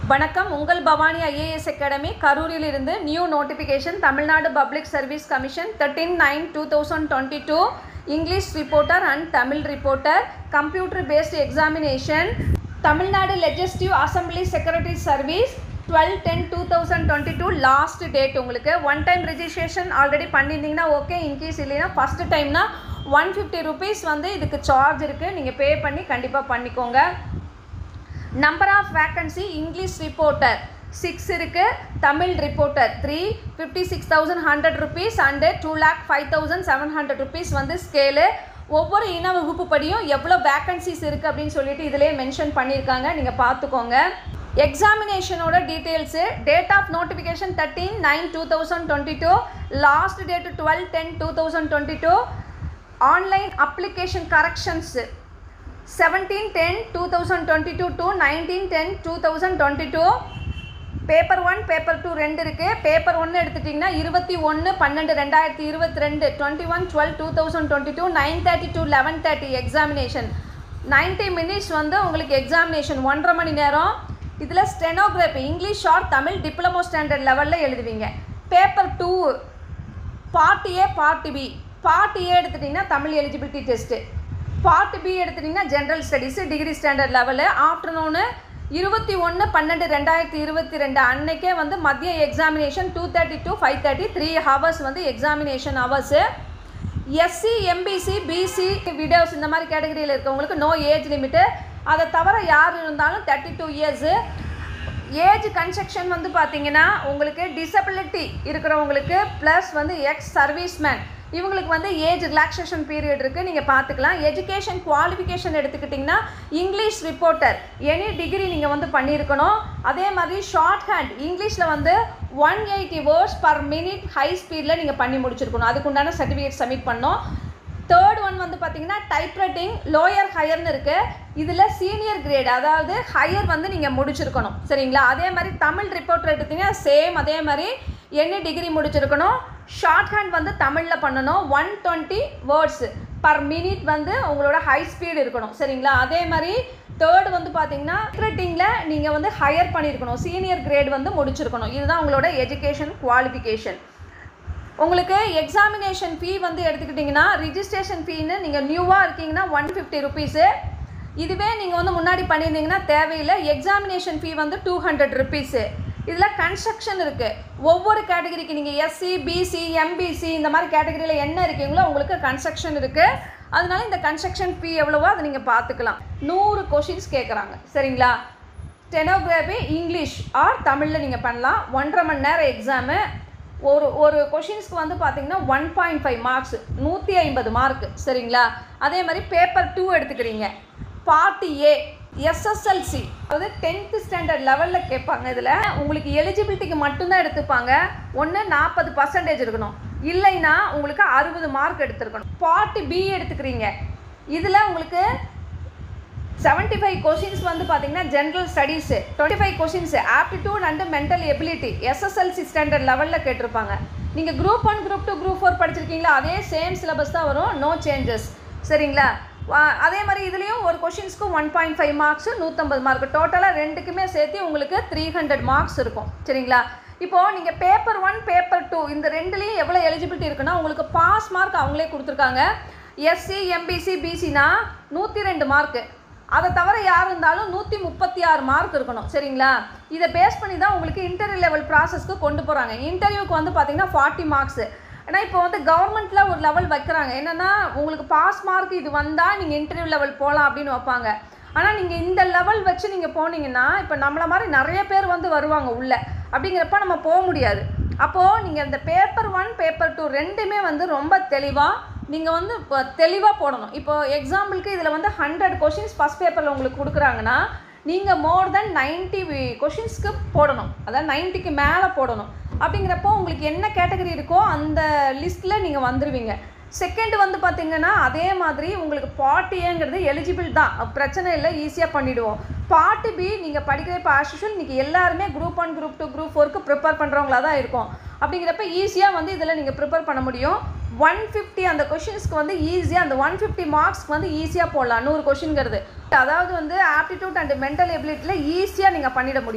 வணக்கம் உங்கள் Bhavani IAS academy கரூரில் இருந்து new notification Tamil Nadu public service commission thirteen nine two thousand twenty two English reporter and Tamil reporter computer based examination Tamil Nadu legislative assembly secretary service twelve ten two thousand twenty two last date உங்களுக்கு one time registration already பண்ணியிருந்தீங்கன்னா okay in case இல்லைன்னா first டைம்னா one fifty rupees வந்து இதுக்கு charge இருக்குது நீங்கள் pay பண்ணி கண்டிப்பாக பண்ணிக்கோங்க number of vacancy English reporter six இருக்குது Tamil reporter three fifty six thousand hundred rupees and two lakh five thousand seven hundred rupees வந்து ஸ்கேலு ஒவ்வொரு இன வகுப்புப்படியும் எவ்வளோ வேக்கன்சிஸ் இருக்குது அப்படின்னு சொல்லிட்டு இதிலே மென்ஷன் பண்ணியிருக்காங்க நீங்கள் பார்த்துக்கோங்க எக்ஸாமினேஷனோட details date of notification thirteen nine two thousand twenty two last date twelve ten two thousand twenty two online application corrections seventeen ten two thousand twenty two to nineteen ten two thousand twenty two paper one paper two ரெண்டு இருக்குது paper ஒன்று எடுத்துட்டிங்கன்னா இருபத்தி ஒன்று பன்னெண்டு ரெண்டாயிரத்தி இருபத்தி ரெண்டு twenty one twelve two thousand twenty two nine thirty to eleven thirty examination ninety minutes வந்து உங்களுக்கு எக்ஸாமினேஷன் ஒன்றரை மணி நேரம் இதில் stenography English short Tamil diploma standard லெவலில் எழுதுவீங்க paper two part A part B part A எடுத்துட்டிங்கன்னா Tamil eligibility test part B எடுத்துட்டிங்கன்னா general studies degree standard level afternoon இருபத்தி ஒன்று பன்னெண்டு ரெண்டாயிரத்தி இருபத்தி ரெண்டு அன்னைக்கே வந்து மதிய examination two thirty to five thirty three hours வந்து examination hours SC MBC BC widows இந்த மாதிரி கேட்டகரியில் இருக்கவங்களுக்கு நோ ஏஜ் லிமிட்டு அதை தவிர யார் இருந்தாலும் thirty two years age construction வந்து பார்த்தீங்கன்னா உங்களுக்கு டிசபிலிட்டி இருக்கிறவங்களுக்கு ப்ளஸ் வந்து எக்ஸ் சர்வீஸ்மேன் இவங்களுக்கு வந்து ஏஜ் ரிலாக்ஸேஷன் பீரியட் இருக்குது நீங்கள் பார்த்துக்கலாம் எஜுகேஷன் குவாலிஃபிகேஷன் எடுத்துக்கிட்டிங்கன்னா இங்கிலீஷ் ரிப்போர்ட்டர் எனி டிகிரி நீங்கள் வந்து பண்ணியிருக்கணும் அதே மாதிரி ஷார்ட் ஹேண்ட் இங்கிலீஷில் வந்து one eighty words per minute high ஸ்பீடில் நீங்கள் பண்ணி முடிச்சிருக்கணும் அதுக்குண்டான சர்டிஃபிகேட் சப்மிட் பண்ணோம் தேர்ட் ஒன் வந்து பார்த்தீங்கன்னா டைப்ரைட்டிங் லோயர் ஹையர்னு இருக்குது இதில் சீனியர் கிரேட் அதாவது ஹையர் வந்து நீங்கள் முடிச்சிருக்கணும் சரிங்களா அதே மாதிரி தமிழ் ரிப்போர்ட் எடுத்தீங்கன்னா சேம் அதே மாதிரி என்ன டிகிரி முடிச்சிருக்கணும் ஷார்ட் ஹேண்ட் வந்து தமிழில் பண்ணணும் one twenty words per minute வந்து உங்களோட ஹை ஸ்பீடு இருக்கணும் சரிங்களா அதே மாதிரி தேர்ட் வந்து பார்த்தீங்கன்னா டைப்ரைட்டிங்கில் நீங்கள் வந்து ஹையர் பண்ணியிருக்கணும் சீனியர் கிரேட் வந்து முடிச்சிருக்கணும் இதுதான் உங்களோட எஜுகேஷன் குவாலிஃபிகேஷன் உங்களுக்கு எக்ஸாமினேஷன் ஃபீ வந்து எடுத்துக்கிட்டிங்கன்னா ரிஜிஸ்ட்ரேஷன் ஃபீன்னு நீங்கள் நியூவாக இருக்கீங்கன்னா ஒன் ஃபிஃப்டி ருபீஸு இதுவே நீங்கள் வந்து முன்னாடி பண்ணியிருந்தீங்கன்னா தேவையில்லை எக்ஸாமினேஷன் ஃபீ வந்து டூ ஹண்ட்ரட் ருபீஸு இதில் கன்ஸ்ட்ரக்ஷன் இருக்குது ஒவ்வொரு கேட்டகரிக்கு நீங்கள் எஸ்சி பிசி எம்பிசி இந்த மாதிரி கேட்டகரியில் என்ன இருக்கீங்களோ உங்களுக்கு கன்ஸ்ட்ரக்ஷன் இருக்குது அதனால இந்த கன்ஸ்ட்ரக்ஷன் ஃபீ எவ்வளவோ அதை நீங்கள் பார்த்துக்கலாம் நூறு கொஷின்ஸ் கேட்குறாங்க சரிங்களா ஸ்டெனோகிராஃபி இங்கிலீஷ் ஆர் தமிழில் நீங்கள் பண்ணலாம் ஒன்றரை மணி நேரம் எக்ஸாமு ஒரு ஒரு கொஷின்ஸ்க்கு வந்து பார்த்தீங்கன்னா ஒன் பாயிண்ட் ஃபைவ் மார்க்ஸ் நூற்றி ஐம்பது மார்க் சரிங்களா அதே மாதிரி பேப்பர் டூ எடுத்துக்கிறீங்க பார்ட்டி ஏ எஸ்எஸ்எல்சி அதாவது டென்த்து ஸ்டாண்டர்ட் லெவலில் கேட்பாங்க இதில் உங்களுக்கு எலிஜிபிலிட்டிக்கு மட்டும்தான் எடுத்துப்பாங்க ஒன்று நாற்பது பர்சன்டேஜ் இருக்கணும் இல்லைன்னா உங்களுக்கு அறுபது மார்க் எடுத்துருக்கணும் பார்ட்டி பி எடுத்துக்கிறீங்க இதில் உங்களுக்கு செவன்ட்டி ஃபைவ் கொஷின்ஸ் வந்து பார்த்தீங்கன்னா general studies twenty five questions aptitude and mental ability SSLC standard லெவலில் கேட்டிருப்பாங்க நீங்கள் group one group two group four படிச்சிருக்கீங்களா அதே சேம் சிலபஸ் தான் வரும் நோ சேஞ்சஸ் சரிங்களா அதே மாதிரி இதுலேயும் ஒரு கொஷின்ஸ்க்கு ஒன் பாயிண்ட் ஃபைவ் மார்க்ஸு நூற்றம்பது மார்க் டோட்டலாக ரெண்டுக்குமே சேர்த்து உங்களுக்கு த்ரீ ஹண்ட்ரட் மார்க்ஸ் இருக்கும் சரிங்களா இப்போது நீங்கள் பேப்பர் ஒன் பேப்பர் டூ இந்த ரெண்டுலேயும் எவ்வளோ எலிஜிபிலிட்டி இருக்குன்னா உங்களுக்கு பாஸ் மார்க் அவங்களே கொடுத்துருக்காங்க எஸ்சி எம்பிசி பிசினா நூற்றி ரெண்டு மார்க்கு அதை தவிர யார் இருந்தாலும் நூற்றி முப்பத்தி ஆறு மார்க் இருக்கணும் சரிங்களா இதை பேஸ் பண்ணி தான் உங்களுக்கு இன்டர்வியூ லெவல் ப்ராசஸ்க்கு கொண்டு போகிறாங்க இன்டர்வியூக்கு வந்து பார்த்தீங்கன்னா ஃபார்ட்டி மார்க்ஸு ஏன்னா இப்போ வந்து கவர்மெண்ட்டில் ஒரு லெவல் வைக்கிறாங்க என்னென்னா உங்களுக்கு பாஸ் மார்க் இது வந்தால் நீங்கள் இன்டர்வியூ லெவல் போகலாம் அப்படின்னு வைப்பாங்க ஆனால் நீங்கள் இந்த லெவல் வச்சு நீங்கள் போனீங்கன்னா இப்போ நம்மளை மாதிரி நிறைய பேர் வந்து வருவாங்க உள்ளே அப்படிங்கிறப்ப நம்ம போக முடியாது அப்போது நீங்கள் இந்த பேப்பர் ஒன் பேப்பர் டூ ரெண்டுமே வந்து ரொம்ப தெளிவாக நீங்கள் வந்து இப்போ தெளிவாக போடணும் இப்போ எக்ஸாம்பிளுக்கு இதில் வந்து ஹண்ட்ரட் கொஷின்ஸ் ஃபஸ்ட் பேப்பரில் உங்களுக்கு கொடுக்குறாங்கன்னா நீங்கள் மோர் தென் நைன்ட்டி கொஷின்ஸ்க்கு போடணும் அதாவது நைன்ட்டிக்கு மேலே போடணும் அப்படிங்கிறப்போ உங்களுக்கு என்ன கேட்டகரி இருக்கோ அந்த லிஸ்ட்டில் நீங்கள் வந்துடுவீங்க செகண்ட் வந்து பார்த்தீங்கன்னா அதே மாதிரி உங்களுக்கு பார்ட் ஏங்கிறது எலிஜிபிள் தான் பிரச்சனை இல்லை ஈஸியாக பண்ணிவிடுவோம் பார்ட் பி நீங்கள் படிக்கிற இப்போ ஆஷுஷுவல் இன்றைக்கி எல்லாருமே group one group two group ஃபோருக்கு ப்ரிப்பேர் பண்ணுறவங்களா தான் இருக்கும் அப்படிங்கிறப்ப ஈஸியாக வந்து இதில் நீங்கள் ப்ரிப்பேர் பண்ண முடியும் ஒன் ஃபிஃப்டி அந்த கொஷின்ஸ்க்கு வந்து ஈஸியாக அந்த ஒன் ஃபிஃப்டி மார்க்ஸ்க்கு வந்து ஈஸியாக போடலாம் நூறு கொஷின்ங்கிறது அதாவது வந்து ஆப்டிடியூட் அண்ட் மென்டல் எபிலிட்டியில் ஈஸியாக நீங்கள் பண்ணிட முடியும்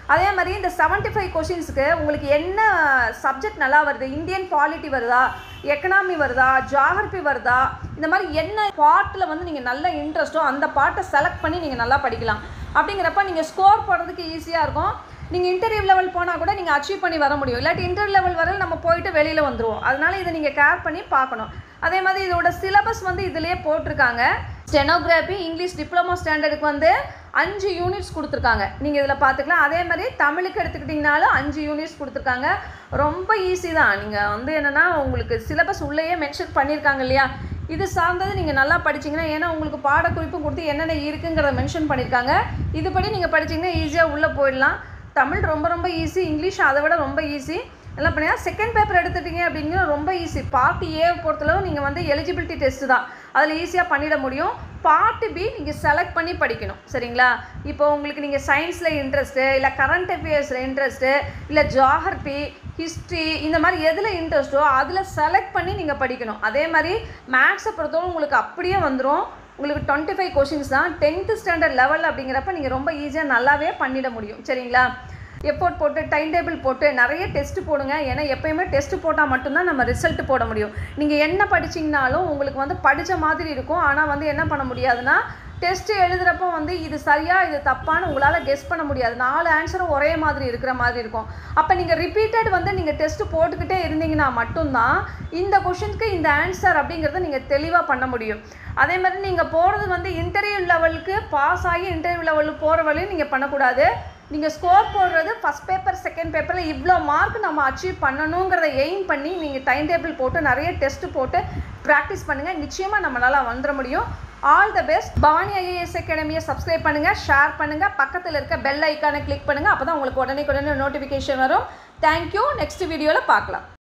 அதே மாதிரி இந்த செவன்ட்டி ஃபைவ் கொஷின்ஸுக்கு உங்களுக்கு என்ன சப்ஜெக்ட் நல்லா வருது இந்தியன் பாலிட்டி வருதா எக்கனாமி வருதா ஜாகிரபி வருதா இந்த மாதிரி என்ன பாட்டில் வந்து நீங்கள் நல்ல இன்ட்ரெஸ்ட்டோ அந்த பாட்டை செலக்ட் பண்ணி நீங்கள் நல்லா படிக்கலாம் அப்படிங்கிறப்ப நீங்கள் ஸ்கோர் போடுறதுக்கு ஈஸியாக இருக்கும் நீங்கள் இன்டர்வியூ லெவல் போனால் கூட நீங்கள் அச்சீவ் பண்ணி வர முடியும் இல்லாட்டி இன்டர்வியூ லெவல் வரை நம்ம போயிட்டு வெளியில் வந்துடுவோம் அதனால இதை நீங்கள் கேர் பண்ணி பார்க்கணும் அதே மாதிரி இதோட சிலபஸ் வந்து இதிலேயே போட்டிருக்காங்க ஸ்டெனோகிராஃபி இங்கிலீஷ் டிப்ளமோ ஸ்டாண்டர்டுக்கு வந்து அஞ்சு யூனிட்ஸ் கொடுத்துருக்காங்க நீங்கள் இதில் பார்த்துக்கலாம் அதே மாதிரி தமிழுக்கு எடுத்துக்கிட்டிங்கனாலும் அஞ்சு யூனிட்ஸ் கொடுத்துருக்காங்க ரொம்ப ஈஸி தான் நீங்கள் வந்து என்னென்னா உங்களுக்கு சிலபஸ் உள்ளேயே மென்ஷன் பண்ணியிருக்காங்க இல்லையா இது சார்ந்தது நீங்கள் நல்லா படிச்சீங்கன்னா ஏன்னா உங்களுக்கு பாடக்குறிப்பும் கொடுத்து என்னென்ன இருக்குங்கிறத மென்ஷன் பண்ணியிருக்காங்க இதுபடி நீங்கள் படிச்சீங்கன்னா ஈஸியாக உள்ளே போயிடலாம் தமிழ் ரொம்ப ரொம்ப ஈஸி இங்கிலீஷ் அதை விட ரொம்ப ஈஸி எல்லாம் பண்ணியா செகண்ட் பேப்பர் எடுத்துட்டீங்க அப்படிங்கிற ரொம்ப ஈஸி பார்ட் ஏ பொறுத்தளவு நீங்கள் வந்து எலிஜிபிலிட்டி டெஸ்ட் தான் அதில் ஈஸியாக பண்ணிட முடியும் பார்ட் பி நீங்கள் செலக்ட் பண்ணி படிக்கணும் சரிங்களா இப்போ உங்களுக்கு நீங்கள் சயின்ஸில் இன்ட்ரெஸ்ட்டு இல்லை கரண்ட் அஃபேர்ஸில் இன்ட்ரெஸ்ட்டு இல்லை ஜாகிரபி ஹிஸ்ட்ரி இந்த மாதிரி எதில் இன்ட்ரெஸ்ட்டோ அதில் செலக்ட் பண்ணி நீங்கள் படிக்கணும் அதே மாதிரி மேக்ஸை பொறுத்தவரை உங்களுக்கு அப்படியே வந்துடும் உங்களுக்கு டுவெண்ட்டி ஃபைவ் கொஷின்ஸ் தான் டென்த்து ஸ்டாண்டர்ட் லெவல் அப்படிங்கிறப்ப நீங்கள் ரொம்ப ஈஸியாக நல்லாவே பண்ணிட முடியும் சரிங்களா எஃபோர்ட் போட்டு டைம் டேபிள் போட்டு நிறைய டெஸ்ட் போடுங்க ஏன்னா எப்பயுமே டெஸ்ட் போட்டால் மட்டும்தான் நம்ம ரிசல்ட் போட முடியும் நீங்கள் என்ன படிச்சிங்கனாலும் உங்களுக்கு வந்து படித்த மாதிரி இருக்கும் ஆனால் வந்து என்ன பண்ண முடியாதுன்னா டெஸ்ட் எழுதுகிறப்போ வந்து இது சரியா இது தப்பான்னு உங்களால் கெஸ் பண்ண முடியாது நாலு ஆன்சரும் ஒரே மாதிரி இருக்கிற மாதிரி இருக்கும் அப்போ நீங்கள் ரிப்பீட்டட் வந்து நீங்கள் டெஸ்ட் போட்டுக்கிட்டே இருந்தீங்கன்னா மட்டும்தான் இந்த கொஷினுக்கு இந்த ஆன்சர் அப்படிங்கிறத நீங்கள் தெளிவாக பண்ண முடியும் அதே மாதிரி நீங்கள் போகிறது வந்து இன்டர்வியூ லெவலுக்கு பாஸ் ஆகி இன்டர்வியூ லெவலுக்கு போகிற வரையும் நீங்கள் பண்ணக்கூடாது நீங்கள் ஸ்கோர் போடுறது ஃபஸ்ட் பேப்பர் செகண்ட் பேப்பரில் இவ்வளோ மார்க் நம்ம அச்சீவ் பண்ணணுங்கிறத எய்ம் பண்ணி நீங்கள் டைம் டேபிள் போட்டு நிறைய டெஸ்ட் போட்டு ப்ராக்டிஸ் பண்ணுங்கள் நிச்சயமாக நம்மளால் வந்துட முடியும் all the best Bhavani IAS அகாடமியை சப்ஸ்கிரைப் பண்ணுங்கள் ஷேர் பண்ணுங்கள் பக்கத்தில் இருக்க பெல் ஐக்கானை கிளிக் பண்ணுங்கள் அப்போ தான் உங்களுக்கு உடனே உடனே நோட்டிஃபிகேஷன் வரும் தேங்க்யூ நெக்ஸ்ட் வீடியோவில் பார்க்கலாம்